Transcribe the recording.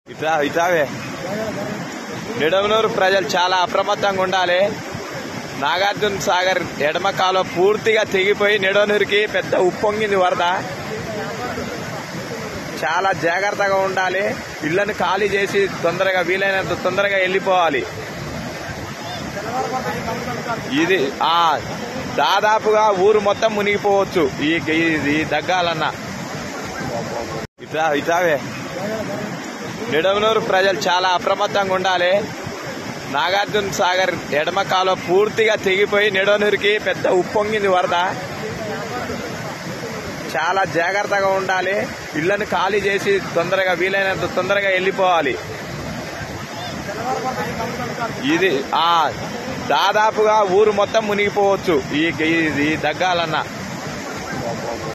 ఇట్లా ఇట్లావే నిడమనూరు ప్రజలు చాలా అప్రమత్తంగా ఉండాలి నాగార్జున సాగర్ ఎడమ కాలువ పూర్తిగా తెగిపోయి నిడమనూరుకి పెద్ద ఉప్పొంగింది వరద చాలా జాగ్రత్తగా ఉండాలి ఇళ్లను ఖాళీ చేసి తొందరగా వీలైనంత తొందరగా వెళ్ళిపోవాలి ఇది ఆ దాదాపుగా ఊరు మొత్తం మునిగిపోవచ్చు ఈ ఈ- ఈ దగ్గాలన్నా ఇట్లా ఇట్లావే నిడమనూరు ప్రజలు చాలా అప్రమత్తంగా ఉండాలి నాగార్జున సాగర్ ఎడమ కాలువ పూర్తిగా తెగిపోయి నిడమనూరుకి పెద్ద ఉప్పొంగింది వరద చాలా జాగ్రత్తగా ఉండాలి ఇళ్లను ఖాళీ చేసి తొందరగా వీలైనంత తొందరగా వెళ్ళిపోవాలి ఇది ఆ దాదాపుగా ఊరు మొత్తం మునిగిపోవచ్చు ఈ ఈ- ఈ దగ్గాలన్నా